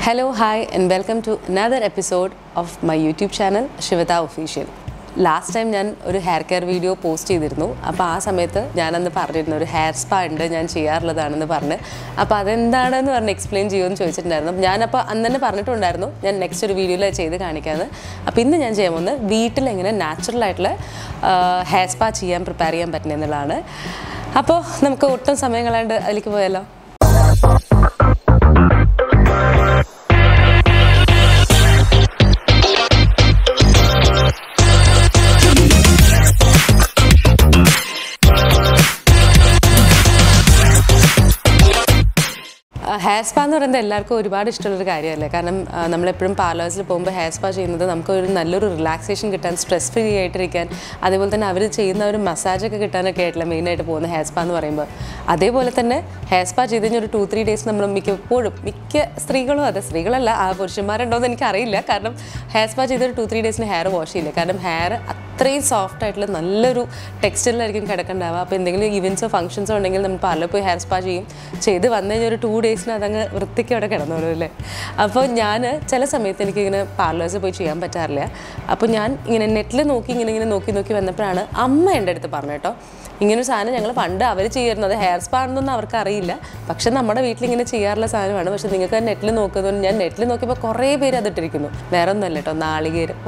Hello, hi, and welcome to another episode of my YouTube channel, Shivata Official. Last time ഞാൻ ഒരു hair care video post ചെയ്തിരുന്നു അപ്പോൾ ആ സമയത്ത് ഞാനന്ന് പറഞ്ഞിരുന്നു ഒരു ഹെയർ സ്പാ ഉണ്ട് ഞാൻ ചെയ്യാറുള്ളതാണെന്ന് പറഞ്ഞ് അപ്പോൾ അതെന്താണെന്ന് പറഞ്ഞ് എക്സ്പ്ലെയിൻ ചെയ്യുമെന്ന് ചോദിച്ചിട്ടുണ്ടായിരുന്നു അപ്പോൾ ഞാനപ്പോൾ അന്ന് തന്നെ പറഞ്ഞിട്ടുണ്ടായിരുന്നു ഞാൻ നെക്സ്റ്റ് ഒരു വീഡിയോയിൽ ചെയ്ത് കാണിക്കാമെന്ന് അപ്പോൾ ഇന്ന് ഞാൻ ചെയ്യാൻ പോകുന്നത് വീട്ടിൽ എങ്ങനെ നാച്ചുറൽ ആയിട്ടുള്ള ഹെയർ സ്പാ ചെയ്യാൻ പ്രിപ്പയർ ചെയ്യാൻ പറ്റുന്നതെന്നുള്ളതാണ് അപ്പോൾ നമുക്ക് ഒട്ടും സമയം കളയാണ്ട് അതിലേക്ക് പോയാലോ ഹെയർ സ്പാ എന്ന് പറയുന്നത് എല്ലാവർക്കും ഒരുപാട് ഇഷ്ടമുള്ളൊരു കാര്യമല്ലേ കാരണം ആ, നമ്മളെപ്പോഴും പാർലേഴ്സിൽ പോകുമ്പോൾ ഹെയർ സ്പാ ചെയ്യുന്നത് നമുക്ക് ഒരു നല്ലൊരു റിലാക്സേഷൻ കിട്ടാൻ സ്ട്രെസ് ഫ്രീ ആയിട്ടിരിക്കാൻ അതേപോലെ തന്നെ അവർ ചെയ്യുന്ന ഒരു മസാജൊക്കെ കിട്ടാനൊക്കെ ആയിട്ടില്ല മെയിനായിട്ട് പോകുന്ന ഹെയർ സ്പാ എന്ന് പറയുമ്പോൾ അതേപോലെ തന്നെ ഹെയർ സ്പാ ചെയ്ത് കഴിഞ്ഞാൽ ഒരു ടു ത്രീ ഡേയ്സ് നമ്മൾ മിക്കപ്പോഴും മിക്ക സ്ത്രീകളും അതെ സ്ത്രീകളല്ല ആ പുരുഷന്മാരുണ്ടോ എന്ന് എനിക്കറിയില്ല കാരണം ഹെയർ സ്പാ ചെയ്ത ഒരു ടു ത്രീ ഡേയ്സിന് ഹെയർ വാഷ് ചെയ്യില്ല കാരണം ഹെയർ അത്രയും സോഫ്റ്റ് ആയിട്ടുള്ള നല്ലൊരു ടെക്സ്റ്റൈലായിരിക്കും കിടക്കണ്ടാവുക അപ്പോൾ എന്തെങ്കിലും ഇവൻറ്റ്സോ ഫംഗ്ഷൻസോ ഉണ്ടെങ്കിൽ നമ്മൾ പാർലർ പോയി ഹെയർ സ്പാ ചെയ്യും ചെയ്ത് വന്നു കഴിഞ്ഞാൽ ഒരു ടൂ ഡേയ്സിന് അതങ്ങ് വൃത്തിക്ക് അവിടെ കിടന്നോളൂ അല്ലേ അപ്പോൾ ഞാൻ ചില സമയത്ത് എനിക്കിങ്ങനെ പാർലേഴ്സിൽ പോയി ചെയ്യാൻ പറ്റാറില്ല അപ്പോൾ ഞാൻ ഇങ്ങനെ നെറ്റിൽ നോക്കി ഇങ്ങനെ ഇങ്ങനെ നോക്കി നോക്കി വന്നപ്പോഴാണ് അമ്മ എൻ്റെ അടുത്ത് പറഞ്ഞു കേട്ടോ ഇങ്ങനെ ഒരു സാധനം ഞങ്ങൾ പണ്ട് അവർ ചെയ്യുന്നത് ഹെയർ സ്പാ ആണെന്നൊന്നും അവർക്ക് അറിയില്ല പക്ഷെ നമ്മുടെ വീട്ടിൽ ഇങ്ങനെ ചെയ്യാറുള്ള സാധനമാണ് പക്ഷെ നിങ്ങൾക്ക് നെറ്റിൽ നോക്കുന്നതുകൊണ്ട് ഞാൻ നെറ്റിൽ നോക്കിയപ്പോൾ കുറേ പേര് അതിട്ടിരിക്കുന്നു വേറെ ഒന്നുമല്ല കേട്ടോ നാളികേരം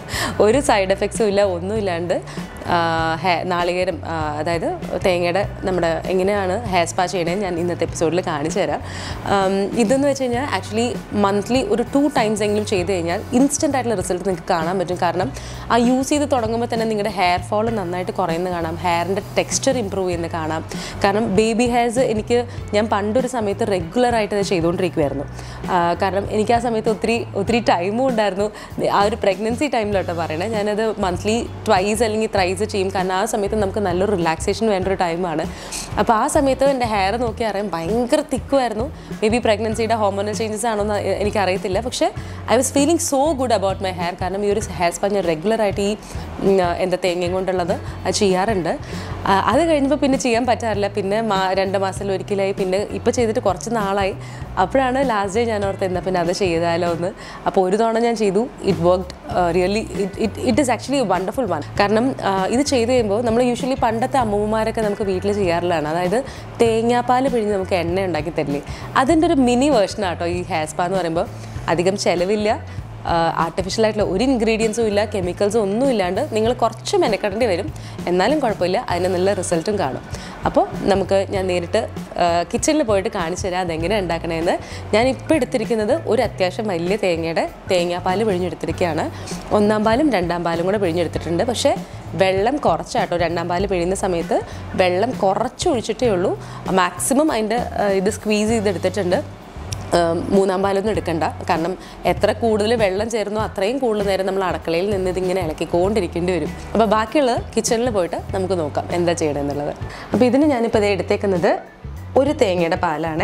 ഒരു സൈഡ് എഫക്ട്സും ഇല്ല ഒന്നും ഇല്ലാണ്ട് ആ, ഹെ നാളികേരം ആ, അതായത് തേങ്ങയുടെ നമ്മുടെ എങ്ങനെയാണ് ഹെയർ സ്പാ ചെയ്യണേന്ന് ഞാൻ ഇന്നത്തെ എപ്പിസോഡിൽ കാണിച്ചു തരാം ആം, ഇതെന്ന് വെച്ച് കഴിഞ്ഞാൽ ആക്ച്വലി മന്ത്ലി ഒരു ടു ടൈംസ് എങ്കിലും ചെയ്ത് കഴിഞ്ഞാൽ ഇൻസ്റ്റൻ്റ് ആയിട്ടുള്ള റിസൾട്ട് നിങ്ങൾക്ക് കാണാൻ പറ്റും കാരണം ആ യൂസ് ചെയ്ത് തുടങ്ങുമ്പോൾ തന്നെ നിങ്ങളുടെ ഹെയർ ഫോൾ നന്നായിട്ട് കുറയുന്നത് കാണാം ഹെയറിൻ്റെ ടെക്സ്ചർ ഇമ്പ്രൂവ് ചെയ്യുന്നത് കാണാം കാരണം ബേബി ഹെയർസ് എനിക്ക് ഞാൻ പണ്ടൊരു സമയത്ത് റെഗുലറായിട്ട് അത് ചെയ്തുകൊണ്ടിരിക്കുമായിരുന്നു ആ, കാരണം എനിക്ക് ആ സമയത്ത് ഒത്തിരി ഒത്തിരി ടൈമും ഉണ്ടായിരുന്നു ആ ഒരു പ്രഗ്നൻസി ടൈമിലോട്ടോ പറയണേ ഞാനത് മന്ത്ലി ട്വൈസ് അല്ലെങ്കിൽ ത്രൈസ് ചെയ്യും കാരണം ആ സമയത്ത് നമുക്ക് നല്ലൊരു റിലാക്സേഷൻ വേണ്ട ഒരു ടൈമാണ് അപ്പോൾ ആ സമയത്ത് എൻ്റെ ഹെയർ നോക്കി അറിയാം ഭയങ്കര തിക്കുമായിരുന്നു മേ ബി പ്രഗ്നൻസിയുടെ ഹോർമോണൽ ചേഞ്ചസ് ആണോ എന്ന് എനിക്കറിയത്തില്ല പക്ഷേ I was feeling so good about my hair കാരണം ഈ ഒരു ഹെയർ സ്പാ ഞാൻ റെഗുലറായിട്ട് ഈ ഉം, എന്താ തേങ്ങയും കൊണ്ടുള്ളത് അത് ചെയ്യാറുണ്ട് ആ, അത് കഴിഞ്ഞപ്പോൾ പിന്നെ ചെയ്യാൻ പറ്റാറില്ല പിന്നെ മാ രണ്ട് മാസത്തിൽ ഒരിക്കലായി പിന്നെ ഇപ്പോൾ ചെയ്തിട്ട് കുറച്ച് നാളായി അപ്പോഴാണ് ലാസ്റ്റ് ഡേ ഞാൻ ഓർത്ത് എന്നാൽ പിന്നെ അത് ചെയ്താലോ എന്ന് അപ്പോൾ ഒരു തവണ ഞാൻ ചെയ്തു it worked really it it is actually wonderful one കാരണം ആ, ഇത് ചെയ്ത് കഴിയുമ്പോൾ നമ്മൾ യൂഷ്വലി പണ്ടത്തെ അമ്മൂമ്മമാരൊക്കെ നമുക്ക് വീട്ടിൽ ചെയ്യാറുള്ളതാണ് അതായത് തേങ്ങാപ്പാൽ പിഴിഞ്ഞ് നമുക്ക് എണ്ണ ഉണ്ടാക്കി തരില്ലേ അതിൻ്റെ ഒരു മിനി വേർഷൻ ആട്ടോ ഈ ഹെയർ സ്പാ എന്ന് പറയുമ്പോൾ അധികം ചിലവില്ല ആർട്ടിഫിഷ്യൽ ആയിട്ടുള്ള ഒരു ഇൻഗ്രീഡിയൻസും ഇല്ല കെമിക്കൽസും ഒന്നും ഇല്ലാണ്ട് നിങ്ങൾ കുറച്ച് മെനക്കെടേണ്ടി വരും എന്നാലും കുഴപ്പമില്ല അതിന് നല്ല റിസൾട്ടും കാണും അപ്പോൾ നമുക്ക് ഞാൻ നേരിട്ട് കിച്ചണിൽ പോയിട്ട് കാണിച്ചു തരാം അതെങ്ങനെ ഉണ്ടാക്കണമെന്ന് ഞാൻ ഇപ്പോൾ എടുത്തിരിക്കുന്നത് ഒരു അത്യാവശ്യം വലിയ തേങ്ങയുടെ തേങ്ങാപ്പാൽ പിഴിഞ്ഞെടുത്തിരിക്കുകയാണ് ഒന്നാം പാലും രണ്ടാം പാലും കൂടെ പിഴിഞ്ഞെടുത്തിട്ടുണ്ട് പക്ഷേ വെള്ളം കുറച്ചാട്ടോ രണ്ടാം പാല് പിഴിയുന്ന സമയത്ത് വെള്ളം കുറച്ച് ഒഴിച്ചിട്ടേ ഉള്ളൂ മാക്സിമം അതിൻ്റെ ഇത് സ്ക്വീസ് ചെയ്തെടുത്തിട്ടുണ്ട് ഏം, മൂന്നാം പാലൊന്നും എടുക്കണ്ട കാരണം എത്ര കൂടുതൽ വെള്ളം ചേർന്നോ അത്രയും കൂടുതൽ നേരം നമ്മൾ അടുക്കളയിൽ നിന്ന് ഇതിങ്ങനെ ഇളക്കിക്കൊണ്ടിരിക്കേണ്ടി വരും അപ്പോൾ ബാക്കിയുള്ളത് കിച്ചണിൽ പോയിട്ട് നമുക്ക് നോക്കാം എന്താ ചെയ്യണമെന്നുള്ളത് അപ്പോൾ ഇതിന് ഞാനിപ്പോൾ ഇത് എടുത്തേക്കുന്നത് ഒരു തേങ്ങയുടെ പാലാണേ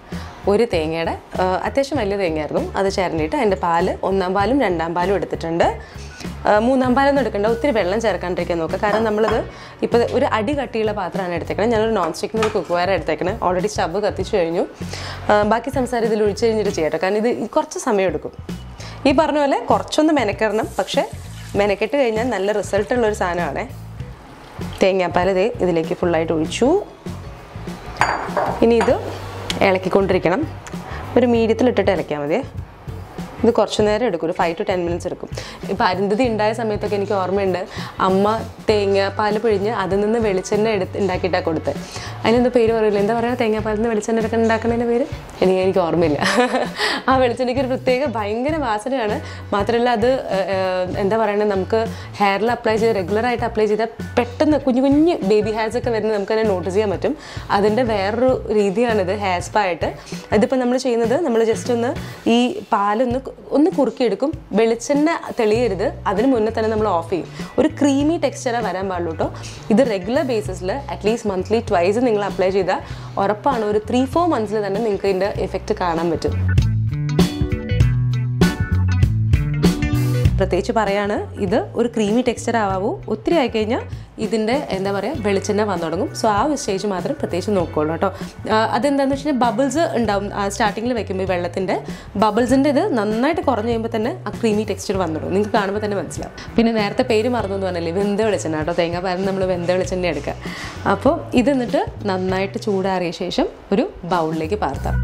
ഒരു തേങ്ങയുടെ ആ, അത്യാവശ്യം വലിയ തേങ്ങയായിരുന്നു അത് ചേർന്നിട്ട് അതിൻ്റെ പാല് ഒന്നാം പാലും രണ്ടാം പാലും എടുത്തിട്ടുണ്ട് ആ, മൂന്നാം പാലൊന്നും എടുക്കണ്ട ഒത്തിരി വെള്ളം ചേർക്കാണ്ടിരിക്കാൻ നോക്കുക കാരണം നമ്മളിത് ഇപ്പോൾ ഒരു അടി കട്ടിയുള്ള പാത്രമാണ് എടുത്തേക്കണത് ഞാനൊരു നോൺ സ്റ്റിക്കിന് ഒരു കുക്ക് വെയർ എടുത്തേക്കണേ ഓൾറെഡി സ്റ്റവ് കത്തിച്ചു കഴിഞ്ഞു ആ, ബാക്കി സംസാരം ഇതിൽ ഒഴിച്ച് കഴിഞ്ഞിട്ട് ചെയ്യട്ടെ കാരണം ഇത് കുറച്ച് സമയം എടുക്കും ഈ പറഞ്ഞ പോലെ കുറച്ചൊന്ന് മെനക്കെടണം പക്ഷേ മെനക്കെട്ട് കഴിഞ്ഞാൽ നല്ല റിസൾട്ട് ഉള്ളൊരു സാധനമാണേ തേങ്ങാപ്പാൽ ഇത് ഇതിലേക്ക് ഫുള്ളായിട്ട് ഒഴിച്ചു ഇനി ഇത് ഇളക്കിക്കൊണ്ടിരിക്കണം ഒരു മീഡിയത്തിൽ ഇട്ടിട്ട് ഇളക്കിയാൽ മതി ഇത് കുറച്ച് നേരം എടുക്കും ഒരു ഫൈവ് ടു ടെൻ മിനിറ്റ്സ് എടുക്കും ഇപ്പോൾ അരുന്ധതി ഉണ്ടായ സമയത്തൊക്കെ എനിക്ക് ഓർമ്മയുണ്ട് അമ്മ തേങ്ങാപ്പാൽ പിഴിഞ്ഞ് അതിൽ നിന്ന് വെളിച്ചെണ്ണ എടുത്ത് ഉണ്ടാക്കിയിട്ടാണ് കൊടുത്തത് അതിനെന്താ പേര് പറയില്ല എന്താ പറയുക തേങ്ങാപ്പാലിൽ നിന്ന് വെളിച്ചെണ്ണ എടുക്കാൻ ഉണ്ടാക്കുന്നതിൻ്റെ പേര് എനിക്ക് എനിക്ക് ഓർമ്മയില്ല ആ വെളിച്ചെണ്ണയ്ക്ക് ഒരു പ്രത്യേക ഭയങ്കര വാസനയാണ് മാത്രമല്ല അത് ഏഹ്, ഏഹ്, എന്താ പറയുന്നത് നമുക്ക് ഹെയറിൽ അപ്ലൈ ചെയ്ത് റെഗുലറായിട്ട് അപ്ലൈ ചെയ്താൽ പെട്ടെന്ന് കുഞ്ഞു കുഞ്ഞ് ബേബി ഹെയർസ് ഒക്കെ വരുന്നത് നമുക്ക് തന്നെ നോട്ടീസ് ചെയ്യാൻ പറ്റും അതിൻ്റെ വേറൊരു രീതിയാണിത് ഹെയർ സ്പാ ആയിട്ട് ഇതിപ്പോൾ നമ്മൾ ചെയ്യുന്നത് നമ്മൾ ജസ്റ്റ് ഒന്ന് ഈ പാലൊന്ന് കു- ഒന്ന് കുറുക്കിയെടുക്കും വെളിച്ചെണ്ണ തെളിയരുത് അതിന് മുന്നേ തന്നെ നമ്മൾ ഓഫ് ചെയ്യും ഒരു ക്രീമി ടെക്സ്ചറാണ് വരാൻ പാടുള്ളൂ കേട്ടോ ഇത് റെഗുലർ ബേസിസിൽ അറ്റ്ലീസ്റ്റ് മന്ത്ലി ട്വൈസ് നിങ്ങൾ അപ്ലൈ ചെയ്താൽ ഉറപ്പാണ് ഒരു ത്രീ ഫോർ മന്ത്സിൽ തന്നെ നിങ്ങൾക്ക് ഇതിൻ്റെ എഫക്റ്റ് കാണാൻ പറ്റും പ്രത്യേകിച്ച് പറയാണ് ഇത് ഒരു ക്രീമി ടെക്സ്ചർ ആവാവൂ ഒത്തിരി ആയിക്കഴിഞ്ഞാൽ ഇതിൻ്റെ എന്താ പറയുക വെളിച്ചെണ്ണ വന്നു തുടങ്ങും സോ ആ ഒരു സ്റ്റേജ് മാത്രം പ്രത്യേകിച്ച് നോക്കുള്ളൂ കേട്ടോ ആ, അതെന്താണെന്ന് വെച്ച് കഴിഞ്ഞാൽ ബബിൾസ് ഉണ്ടാവും സ്റ്റാർട്ടിങ്ങിൽ വെക്കുമ്പോൾ ഈ വെള്ളത്തിൻ്റെ ബബിൾസിൻ്റെ ഇത് നന്നായിട്ട് കുറഞ്ഞ് കഴിയുമ്പോൾ തന്നെ ആ ക്രീമി ടെക്സ്ചർ വന്നു തുടങ്ങും നിങ്ങൾക്ക് കാണുമ്പോൾ തന്നെ മനസ്സിലാവും പിന്നെ നേരത്തെ പേര് മറന്നു എന്ന് പറഞ്ഞില്ലേ വെന്ത വെളിച്ചെണ്ണ കേട്ടോ തേങ്ങ പാരം നമ്മൾ വെന്ത വെളിച്ചെണ്ണ എടുക്കുക അപ്പോൾ ഇത് എന്നിട്ട് നന്നായിട്ട് ചൂടാറിയ ശേഷം ഒരു ബൗളിലേക്ക് പാർത്താം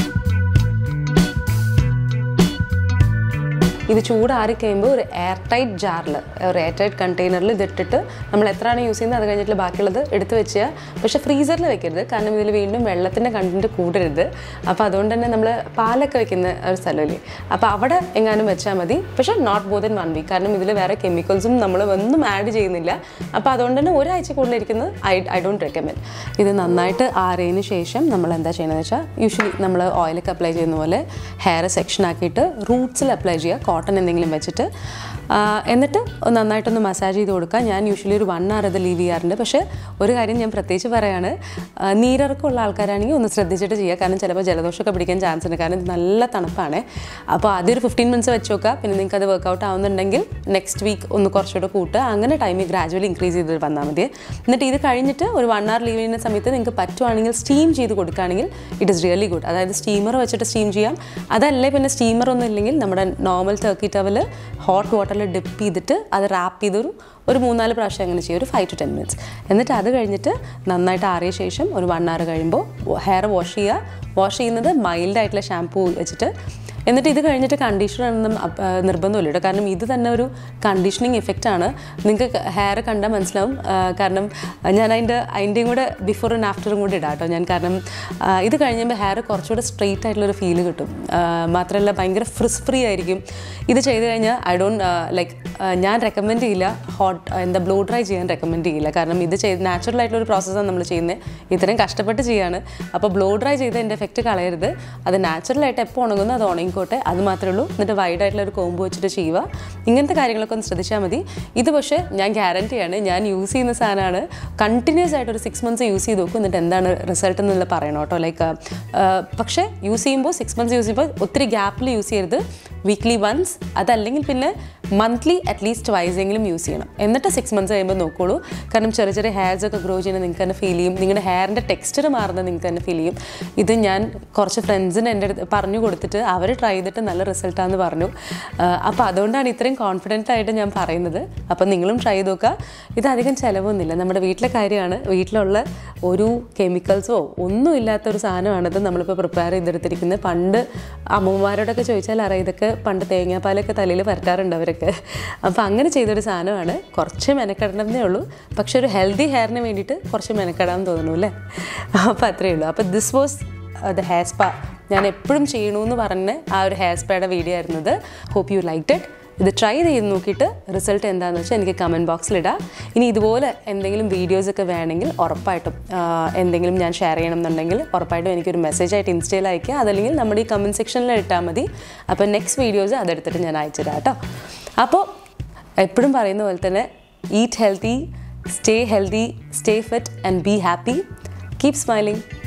ഇത് ചൂടാറി കഴിയുമ്പോൾ ഒരു എയർ ടൈറ്റ് ജാറിൽ ഒരു എയർ ടൈറ്റ് കണ്ടെയ്നറിൽ ഇതിട്ടിട്ട് നമ്മൾ എത്രയാണ് യൂസ് ചെയ്യുന്നത് അത് കഴിഞ്ഞിട്ട് ബാക്കിയുള്ളത് എടുത്ത് വെക്കുക പക്ഷേ ഫ്രീസറിൽ വെക്കരുത് കാരണം ഇതിൽ വീണ്ടും വെള്ളത്തിൻ്റെ കണ്ടൻറ്റ് കൂടരുത് അപ്പോൾ അതുകൊണ്ട് തന്നെ നമ്മൾ പാലൊക്കെ വെക്കുന്ന ഒരു സ്ഥലമില്ലേ അപ്പോൾ അവിടെ എങ്ങാനും വെച്ചാൽ മതി പക്ഷേ not more than one week കാരണം ഇതിൽ വേറെ കെമിക്കൽസും നമ്മൾ ഒന്നും ആഡ് ചെയ്യുന്നില്ല അപ്പോൾ അതുകൊണ്ട് തന്നെ ഒരാഴ്ച കൂടുതൽ ഇരിക്കുന്നത് ഐ ഐ ഡോണ്ട് റെക്കമെൻഡ് ഇത് നന്നായിട്ട് ആറിയതിന് ശേഷം നമ്മൾ എന്താ ചെയ്യണമെന്ന് വെച്ചാൽ യൂഷ്വലി നമ്മൾ ഓയിലൊക്കെ അപ്ലൈ ചെയ്യുന്ന പോലെ ഹെയർ സെക്ഷൻ ആക്കിയിട്ട് റൂട്ട്സിൽ അപ്ലൈ ചെയ്യുക കോട്ടൺ എന്തെങ്കിലും വെച്ചിട്ട് ആ, എന്നിട്ട് നന്നായിട്ടൊന്ന് മസാജ് ചെയ്ത് കൊടുക്കുക ഞാൻ യൂഷ്വലി ഒരു വൺ അവർ ഇത് ലീവ് ചെയ്യാറുണ്ട് പക്ഷേ ഒരു കാര്യം ഞാൻ പ്രത്യേകിച്ച് പറയാണ് ആ, നീരിറക്കമുള്ള ആൾക്കാരാണെങ്കിൽ ഒന്ന് ശ്രദ്ധിച്ചിട്ട് ചെയ്യുക കാരണം ചിലപ്പോൾ ജലദോഷമൊക്കെ പിടിക്കാൻ ചാൻസ് ഉണ്ട് കാരണം ഇത് നല്ല തണുപ്പാണ് അപ്പോൾ ആദ്യം ഒരു ഫിഫ്റ്റീൻ മിനിറ്റ്സ് വെച്ച് നോക്കുക പിന്നെ നിങ്ങൾക്ക് അത് വർക്കൗട്ട് ആവുന്നുണ്ടെങ്കിൽ നെക്സ്റ്റ് വീക്ക് ഒന്ന് കുറച്ചുകൂടെ കൂട്ടുക അങ്ങനെ ടൈം ഗ്രാജുവലി ഇൻക്രീസ് ചെയ്ത് വന്നാൽ മതി എന്നിട്ട് ഇത് കഴിഞ്ഞിട്ട് ഒരു വൺ അവർ ലീവ് ചെയ്യുന്ന സമയത്ത് നിങ്ങൾക്ക് പറ്റുവാണെങ്കിൽ സ്റ്റീം ചെയ്ത് കൊടുക്കുകയാണെങ്കിൽ ഇറ്റ് ഇസ് റിയലി ഗുഡ് അതായത് സ്റ്റീമർ വെച്ചിട്ട് സ്റ്റീം ചെയ്യാം അതല്ലേ പിന്നെ സ്റ്റീമർ ഒന്നും ഇല്ലെങ്കിൽ നമ്മുടെ നോർമൽ ടർക്കി ടവൽ ഹോട്ട് വാട്ടറിൽ ഡിപ്പ് ചെയ്തിട്ട് അത് റാപ്പ് ചെയ്തൊരു ഒരു മൂന്നാല് പ്രാവശ്യം അങ്ങനെ ചെയ്യും ഒരു ഫൈവ് ടു ടെൻ മിനിറ്റ്സ് എന്നിട്ട് അത് കഴിഞ്ഞിട്ട് നന്നായിട്ട് ആറിയ ശേഷം ഒരു വൺ അവർ കഴിയുമ്പോൾ ഹെയർ വാഷ് ചെയ്യുക വാഷ് ചെയ്യുന്നത് മൈൽഡ് ആയിട്ടുള്ള ഷാമ്പൂ വെച്ചിട്ട് എന്നിട്ട് ഇത് കഴിഞ്ഞിട്ട് കണ്ടീഷണർ ഒന്നും അപ്പ- ആ, നിർബന്ധമില്ല കേട്ടോ കാരണം ഇത് തന്നെ ഒരു കണ്ടീഷനിങ് എഫക്റ്റ് ആണ് നിങ്ങൾക്ക് ഹെയർ കണ്ടാൽ മനസ്സിലാവും ആ, കാരണം ഞാൻ അതിൻ്റെ അതിൻ്റെയും കൂടെ ബിഫോർ ആൻഡ് ആഫ്റ്ററും കൂടെ ഇടാം കേട്ടോ ഞാൻ കാരണം ആ, ഇത് കഴിഞ്ഞപ്പോൾ ഹെയർ കുറച്ചുകൂടെ സ്ട്രെയിറ്റ് ആയിട്ടുള്ളൊരു ഫീല് കിട്ടും ആ, മാത്രമല്ല ഭയങ്കര ഫ്രിസ് ഫ്രീ ആയിരിക്കും ഇത് ചെയ്ത് കഴിഞ്ഞാൽ ഐ ഡോണ്ട് ലൈക്ക് ഞാൻ റെക്കമെൻഡ് ചെയ്യില്ല ഹോട്ട് എന്താ ബ്ലോ ഡ്രൈ ചെയ്യാൻ റെക്കമെൻഡ് ചെയ്യില്ല കാരണം ഇത് ചെയ്ത് നാച്ചുറൽ ആയിട്ടുള്ള ഒരു പ്രോസസ്സാണ് നമ്മൾ ചെയ്യുന്നത് ഇത്രയും കഷ്ടപ്പെട്ട് ചെയ്യാണ് അപ്പോൾ ബ്ലോ ഡ്രൈ ചെയ്ത് എൻ്റെ എഫക്റ്റ് കളയരുത് അത് നാച്ചുറലായിട്ട് എപ്പോൾ ഉണങ്ങുന്നു അത് ഉണങ്ങിക്കോട്ടെ അത് മാത്രമേ ഉള്ളൂ എന്നിട്ട് വൈഡ് ആയിട്ടുള്ള ഒരു കോമ്പ് വെച്ചിട്ട് ചെയ്യുക ഇങ്ങനത്തെ കാര്യങ്ങളൊക്കെ ഒന്ന് ശ്രദ്ധിച്ചാൽ മതി ഇത് പക്ഷേ ഞാൻ ഗ്യാരണ്ടിയാണ് ഞാൻ യൂസ് ചെയ്യുന്ന സാധനമാണ് കണ്ടിന്യൂസ് ആയിട്ട് ഒരു സിക്സ് മന്ത്സ് യൂസ് ചെയ്ത് നോക്കും എന്നിട്ട് എന്താണ് റിസൾട്ട് എന്നുള്ള പറയണം കേട്ടോ ലൈക്ക് പക്ഷേ യൂസ് ചെയ്യുമ്പോൾ സിക്സ് മന്ത്സ് യൂസ് ചെയ്യുമ്പോൾ ഒത്തിരി ഗ്യാപ്പിൽ യൂസ് ചെയ്യരുത് വീക്ക്ലി വൺസ് അതല്ലെങ്കിൽ പിന്നെ മന്ത്ലി അറ്റ്ലീസ്റ്റ് ട്വൈസ് എങ്കിലും യൂസ് ചെയ്യണം എന്നിട്ട് സിക്സ് മന്ത്സ് കഴിയുമ്പോൾ നോക്കോളൂ കാരണം ചെറിയ ചെറിയ ഹെയർസ് ഒക്കെ ഗ്രോ ചെയ്യുന്നത് നിങ്ങൾക്ക് തന്നെ ഫീൽ ചെയ്യും നിങ്ങളുടെ ഹെയറിൻ്റെ ടെക്സ്ചർ മാറുന്നത് നിങ്ങൾക്ക് തന്നെ ഫീൽ ചെയ്യും ഇത് ഞാൻ കുറച്ച് ഫ്രണ്ട്സിന് എൻ്റെ അടുത്ത് പറഞ്ഞു കൊടുത്തിട്ട് അവർ ട്രൈ ചെയ്തിട്ട് നല്ല റിസൾട്ടാന്ന് പറഞ്ഞു അപ്പോൾ അതുകൊണ്ടാണ് ഇത്രയും കോൺഫിഡൻ്റ് ആയിട്ട് ഞാൻ പറയുന്നത് അപ്പോൾ നിങ്ങളും ട്രൈ ചെയ്ത് നോക്കുക ഇത് അധികം ചിലവൊന്നുമില്ല നമ്മുടെ വീട്ടിലെ കാര്യമാണ് വീട്ടിലുള്ള ഒരു കെമിക്കൽസോ ഒന്നും ഇല്ലാത്ത ഒരു സാധനമാണിത് നമ്മളിപ്പോൾ പ്രിപ്പയർ ചെയ്തെടുത്തിരിക്കുന്നത് പണ്ട് അമ്മമാരോടൊക്കെ ചോദിച്ചാൽ അറിയാം ഇതൊക്കെ പണ്ട് തേങ്ങാപ്പാലൊക്കെ തലയിൽ പരട്ടാറുണ്ട് അവരൊക്കെ അപ്പോൾ അങ്ങനെ ചെയ്തൊരു സാധനമാണ് കുറച്ച് മെനക്കെടണമെന്നേ ഉള്ളൂ പക്ഷെ ഒരു ഹെൽത്തി ഹെയറിന് വേണ്ടിയിട്ട് കുറച്ച് മെനക്കെടാൻ തോന്നുന്നു അല്ലേ അപ്പോൾ അത്രയേ ഉള്ളൂ അപ്പോൾ this was the hair spa ഞാൻ എപ്പോഴും ചെയ്യണമെന്ന് പറഞ്ഞ ആ ഒരു ഹെയർ സ്പായുടെ വീഡിയോ ആയിരുന്നത് ഹോപ്പ് യു ലൈക്ക് ഇറ്റ് ഇത് ട്രൈ ചെയ്ത് നോക്കിയിട്ട് റിസൾട്ട് എന്താണെന്ന് വെച്ചാൽ എനിക്ക് കമൻറ്റ് ബോക്സിലിടാം ഇനി ഇതുപോലെ എന്തെങ്കിലും വീഡിയോസൊക്കെ വേണമെങ്കിൽ ഉറപ്പായിട്ടും ആ, എന്തെങ്കിലും ഞാൻ ഷെയർ ചെയ്യണം എന്നുണ്ടെങ്കിൽ ഉറപ്പായിട്ടും എനിക്കൊരു മെസ്സേജ് ആയിട്ട് ഇൻസ്റ്റയിൽ അയക്കുക അതല്ലെങ്കിൽ നമ്മുടെ ഈ കമൻറ്റ് സെക്ഷനിൽ ഇട്ടാൽ മതി അപ്പോൾ നെക്സ്റ്റ് വീഡിയോസ് അതെടുത്തിട്ട് ഞാൻ അയച്ചുതരാം കേട്ടോ അപ്പോൾ എപ്പോഴും പറയുന്ന പോലെ തന്നെ eat healthy stay healthy stay fit and be happy keep smiling